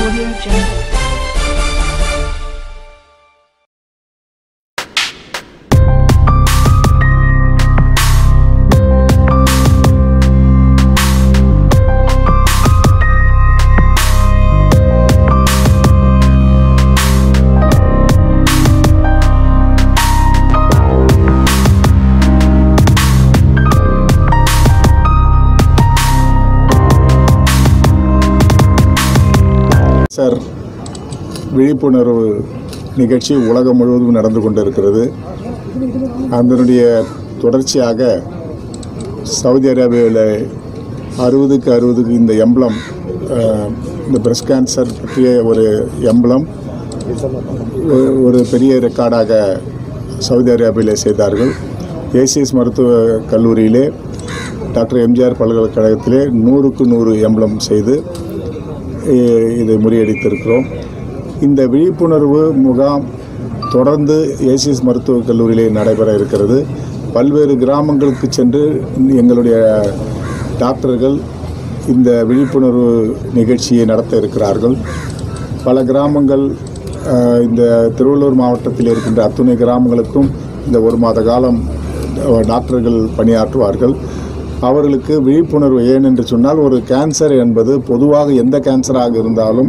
Audio Jungle. Sir விழிப்புணர்வு நிகழ்ச்சி உலகம் முழுவதும் நடந்து கொண்டிருக்கிறது அதனுடைய தொடர்ச்சியாக சவுதி அரேபியாவில் அறுபதுக்கு அறுபதுக்கு இந்த எம்பளம் இந்த பிரஸ்ட் கேன்சர் பற்றிய ஒரு எம்பளம் ஒரு பெரிய ரெக்கார்டாக சவுதி அரேபியாவில் செய்தார்கள் ஏசிஎஸ் மருத்துவ கல்லூரியிலே டாக்டர் எம்ஜிஆர் பல்கலைக்கழகத்திலே நூறுக்கு நூறு எம்பளம் செய்து இ- இதை முறியடித்திருக்கிறோம் இந்த விழிப்புணர்வு முகாம் தொடர்ந்து ஏசிஎஸ் மருத்துவக் கல்லூரியிலே நடைபெற இருக்கிறது பல்வேறு கிராமங்களுக்கு சென்று எங்களுடைய டாக்டர்கள் இந்த விழிப்புணர்வு நிகழ்ச்சியை நடத்த இருக்கிறார்கள் பல கிராமங்கள் அஹ், இந்த திருவள்ளூர் மாவட்டத்தில் இருக்கின்ற அத்துணை கிராமங்களுக்கும் இந்த ஒரு மாத காலம் அஹ், டாக்டர்கள் பணியாற்றுவார்கள் அவர்களுக்கு விழிப்புணர்வு ஏன் என்று சொன்னால் ஒரு கேன்சர் என்பது பொதுவாக எந்த கேன்சராக இருந்தாலும்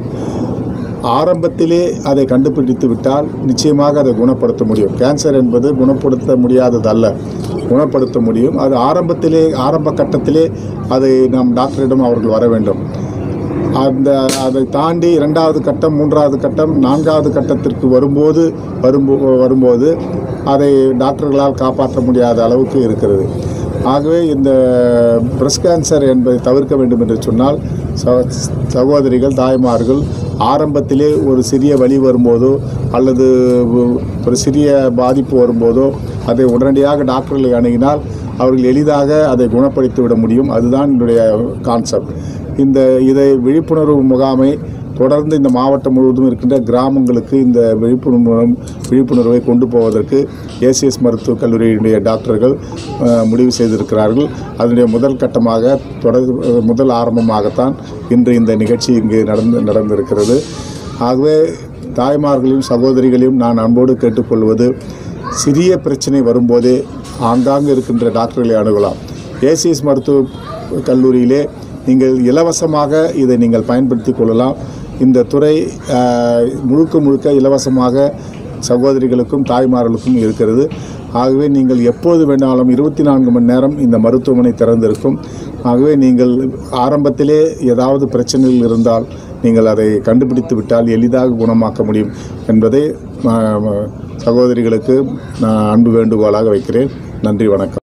ஆரம்பத்திலே அதை கண்டுபிடித்து விட்டால் நிச்சயமாக அதை குணப்படுத்த முடியும் கேன்சர் என்பது குணப்படுத்த முடியாததல்ல குணப்படுத்த முடியும் அது ஆரம்பத்திலே ஆரம்ப கட்டத்திலே அதை நம் டாக்டரிடம் அவர்கள் வர வேண்டும் அந்த அதை தாண்டி இரண்டாவது கட்டம் மூன்றாவது கட்டம் நான்காவது கட்டத்திற்கு வரும்போது வரும்போ வரும்போது அதை டாக்டர்களால் காப்பாற்ற முடியாத அளவுக்கு இருக்கிறது ஆகவே இந்த பிரஸ்ட் கேன்சர் என்பதை தவிர்க்க வேண்டும் என்று சொன்னால் ச- சகோதரிகள் தாய்மார்கள் ஆரம்பத்திலே ஒரு சிறிய வலி வரும்போதோ அல்லது ஒரு சிறிய பாதிப்பு வரும்போதோ அதை உடனடியாக டாக்டர்களை அணுகினால் அவர்கள் எளிதாக அதை குணப்படுத்தி விட முடியும் அதுதான் என்னுடைய கான்செப்ட் இந்த இதை விழிப்புணர்வு முகாமை தொடர்ந்து இந்த மாவட்டம் முழுவதும் இருக்கின்ற கிராமங்களுக்கு இந்த விழிப்புணர்வு மூலம் விழிப்புணர்வை கொண்டு போவதற்கு ஏசிஎஸ் மருத்துவக் கல்லூரியினுடைய டாக்டர்கள் அஹ், முடிவு செய்திருக்கிறார்கள் அதனுடைய முதல் கட்டமாக தொடர் முதல் ஆரம்பமாகத்தான் இன்று இந்த நிகழ்ச்சி இங்கு நடந்து நடந்திருக்கிறது ஆகவே தாய்மார்களையும் சகோதரிகளையும் நான் அன்போடு கேட்டுக்கொள்வது சிறிய பிரச்சனை வரும்போதே ஆங்காங்கு இருக்கின்ற டாக்டர்களை அணுகலாம் ஏசிஎஸ் மருத்துவ கல்லூரியிலே நீங்கள் இலவசமாக இதை நீங்கள் பயன்படுத்தி கொள்ளலாம் இந்த துறை ஆஹ், முழுக்க முழுக்க இலவசமாக சகோதரிகளுக்கும் தாய்மார்களுக்கும் இருக்கிறது ஆகவே நீங்கள் எப்போது வேணாலும் இருபத்தி நான்கு மணி நேரம் இந்த மருத்துவமனை திறந்திருக்கும் ஆகவே நீங்கள் ஆரம்பத்திலே ஏதாவது பிரச்சனைகள் இருந்தால் நீங்கள் அதை கண்டுபிடித்து விட்டால் எளிதாக குணமாக்க முடியும் என்பதை ஆஹ், சகோதரிகளுக்கு நான் அன்பு வேண்டுகோளாக வைக்கிறேன் நன்றி வணக்கம்